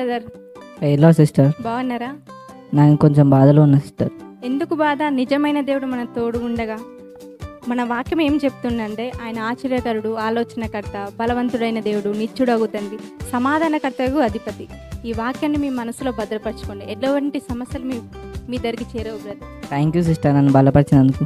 Brother ఎలా sister బాగున్నారా నేను కొంచెం బాధలో ఉన్నా సిస్టర్ ఎందుకు బాధ నిజమైన దేవుడు మన తోడు ఉండగా మన వాక్యం ఏం చెప్తుందంటే ఆయన ఆశ్చర్యకరుడు ఆలోచనకర్త బలవంతుడైన దేవుడు నిత్యుడగు తండ్రి సమాధానకర్తకు అధిపతి ఈ వాక్యాన్ని మీ మనసులో భద్రపరచుకోండి ఎటువంటి సమస్యలు మీ మీ దగ్గరికి చేరవు బ్రదర్ థ్యాంక్ యూ సిస్టర్ నన్ను బలపరిచినందుకు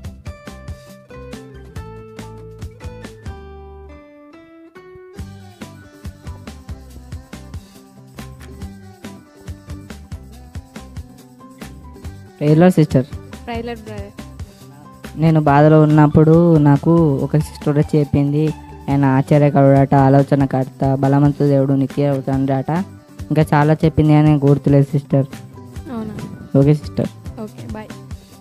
ఎలా సిస్టర్ ట్రైలర్ బ్రదర్ నేను బాధలో ఉన్నప్పుడు నాకు ఒక సిస్టర్ వచ్చి చెప్పింది ఆయన ఆశ్చర్యకరుడట ఆలోచనకర్త బలవంతు దేవుడు నిత్య అవుతాడట ఇంకా చాలా చెప్పింది అని గుర్తులేదు సిస్టర్ అవునా okay sister okay bye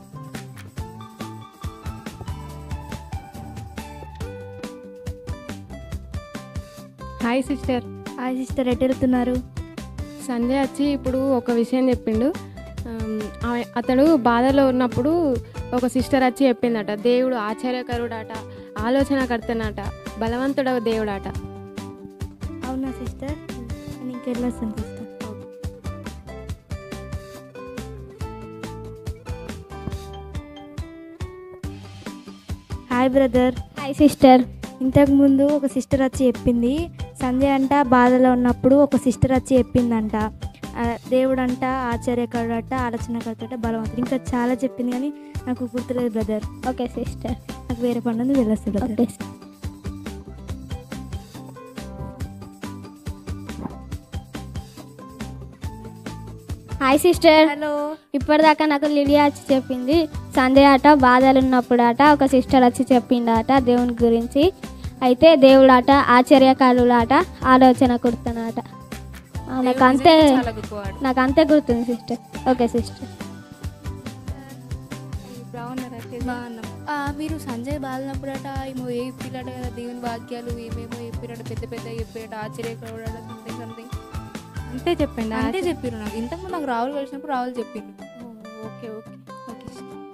hi sister hi sister ఎటు వెళ్తున్నారు సంజయ్ వచ్చి ఇప్పుడు ఒక విషయం చెప్పిండు ఆమ్, ఆ- అతడు బాధలో ఉన్నప్పుడు ఒక సిస్టర్ వచ్చి చెప్పిందట దేవుడు ఆశ్చర్యకరుడట ఆలోచనకర్తనట బలవంతుడ దేవుడట అవునా సిస్టర్ నేను ఇంకెళ్ళొస్తాను sister hi brother hi sister ఇంతకు ముందు ఒక సిస్టర్ వచ్చి చెప్పింది సంజయ్ అంట బాధలో ఉన్నప్పుడు ఒక సిస్టర్ వచ్చి చెప్పిందంట ఆ, దేవుడు అంట ఆశ్చర్యకరుడట ఆలోచనకర్తట బలవంతుడు ఇంకా చాలా చెప్పింది కానీ నాకు గుర్తులేదు బ్రదర్ ఓకే సిస్టర్ నాకు వేరే పని ఉంది వెళ్ళొస్తా brother okay hi sister hello ఇప్పటిదాకా నాకు లిలియా వచ్చి చెప్పింది సంజయ్ అట బాధలు ఉన్నప్పుడు అట ఒక సిస్టర్ వచ్చి చెప్పిండట దేవుని గురించి అయితే దేవుడాట ఆశ్చర్యకారులాట ఆలోచన కుడుతున్నాట ఆ, నాకు అంతే చాలా గొప్పవాడు నాకు అంతే గుర్తుంది సిస్టర్ ఓకే సిస్టర్ బాగున్నారా బాగున్నాం ఆ, మీరు సంజయ్ బాలినప్పుడట ఏమో ఏ చెప్పిరట కదా దేవుని వాక్యాలు ఏమేమో చెప్పిరట పెద్ద పెద్ద చెప్పిరట ఆశ్చర్యకరుడట సంథింగ్ సంథింగ్ అంతే చెప్పండి అంతే చెప్పిరు నాకు ఇంతకుముందు నాకు రాహుల్ కలిసినప్పుడు రాహుల్ చెప్పిండు ఓకే ఓకే ఓకే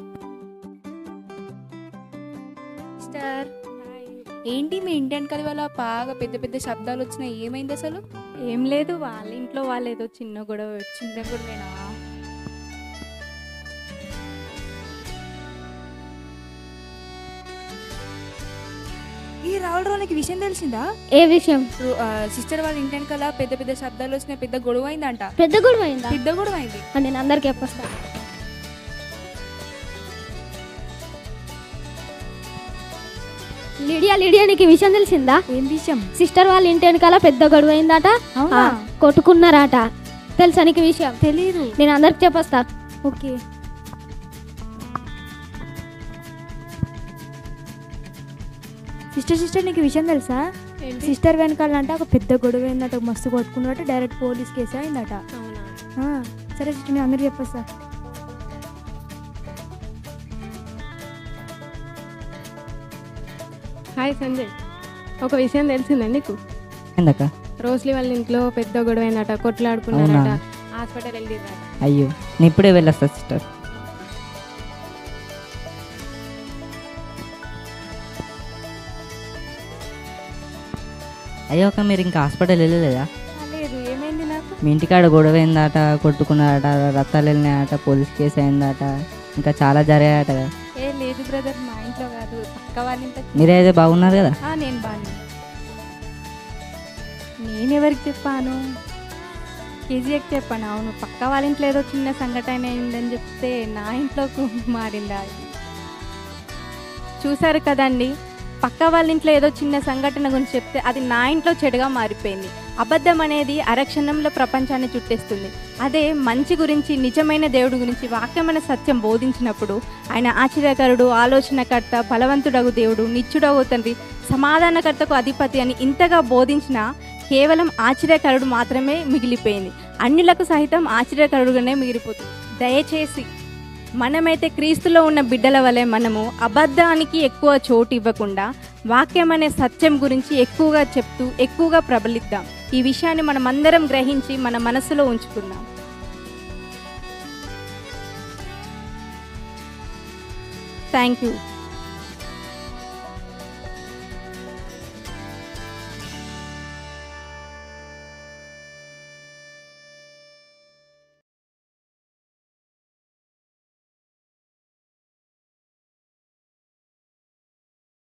సిస్టర్ ఏంటి మీ ఇంటి వెనకాల వల్ల బాగా పెద్ద పెద్ద శబ్దాలు వచ్చినాయి ఏమైంది అసలు ఏం లేదు వాళ్ళ ఇంట్లో వాళ్ళు ఏదో చిన్న గొడవ వచ్చింది చిన్న గొడవేనా ఈ రావుల రావునికి విషయం తెలిసిందా ఏ విషయం సిస్టర్ వాళ్ళ ఇంటి వెనకాల పెద్ద పెద్ద శబ్దాలు వచ్చినాయి పెద్ద గొడవ అయిందంట పెద్ద గొడవ అయిందా పెద్ద గొడవ అయింది ఆ, నేను అందరికి చెప్పొస్తా లిడియా లిడియా నీకు ఈ విషయం తెలిసిందా ఏం విషయం సిస్టర్ వాళ్ళ ఇంటి వెనకాల పెద్ద గొడవ అయిందట అవునా? ఆ, కొట్టుకున్నారట తెలుసా నీకు ఈ విషయం తెలీదు నేను అందరికి చెప్పొస్తా ఓకే సిస్టర్ సిస్టర్ నీకు ఈ విషయం తెలుసా సిస్టర్ వెనకాలంట ఒక పెద్ద గొడవ అయిందట మస్తు కొట్టుకున్నట్టు డైరెక్ట్ పోలీస్ కేసు అయిందట అవునా ఆ, సరే సిస్టర్ నేను అందరు చెప్పేస్తా హాయ్ సంజయ్ ఒక విషయం తెలిసిందా నీకు ఏందక్క రోస్లీ వాళ్ళ ఇంట్లో పెద్ద గొడవ అయిందట కొట్లాడుకున్నారట అవునా? హాస్పిటల్ వెళ్ళిరట అయ్యో నేను ఇప్పుడే వెళ్ళొస్తా సిస్టర్ అయ్యో అక్క మీరు ఇంకా హాస్పిటల్ వెళ్ళలేదా లేదు ఏమైంది నాకు మీ ఇంటికాడ గొడవ అయిందట కొట్టుకున్నారట రక్తాలు వెళ్ళినాయట పోలీస్ కేసు అయిందట ఇంకా చాలా జరిగాయట కదా ఏ లేదు బ్రదర్ మా ఇంట్లో కాదు పక్క వాళ్ళ ఇంట్లో మీరైతే బాగున్నారు కదా ఆ, నేను బాగా నేను ఎవరికి చెప్పాను కేజీఎక్ చెప్పాను అవును పక్క వాళ్ళ ఇంట్లో ఏదో చిన్న సంఘటన అయిందని చెప్తే నా ఇంట్లోకి మారిందా ఇది? చూసారు కదండి పక్క వాళ్ళ ఇంట్లో ఏదో చిన్న సంఘటన గురించి చెప్తే అది నా ఇంట్లో చెడుగా మారిపోయింది అబద్ధం అనేది అరక్షణంలో ప్రపంచాన్ని చుట్టేస్తుంది అదే మంచి గురించి నిజమైన దేవుడి గురించి వాక్యమైన సత్యం బోధించినప్పుడు ఆయన ఆశ్చర్యకరుడు ఆలోచనకర్త బలవంతుడగు దేవుడు నిత్యుడగు తండ్రి సమాధానకర్తకు అధిపతి అని ఇంతగా బోధించిన కేవలం ఆశ్చర్యకరుడు మాత్రమే మిగిలిపోయింది అన్యులకు సహితం ఆశ్చర్యకరుడుగానే మిగిలిపోతుంది దయచేసి మనమైతే క్రీస్తులో ఉన్న బిడ్డల వలె మనము అబద్ధానికి ఎక్కువ చోటు ఇవ్వకుండా వాక్యం అనే సత్యం గురించి ఎక్కువగా చెప్తూ ఎక్కువగా ప్రబలిద్దాం ఈ విషయాన్ని మనమందరం గ్రహించి మన మనసులో ఉంచుకుందాం థ్యాంక్ యూ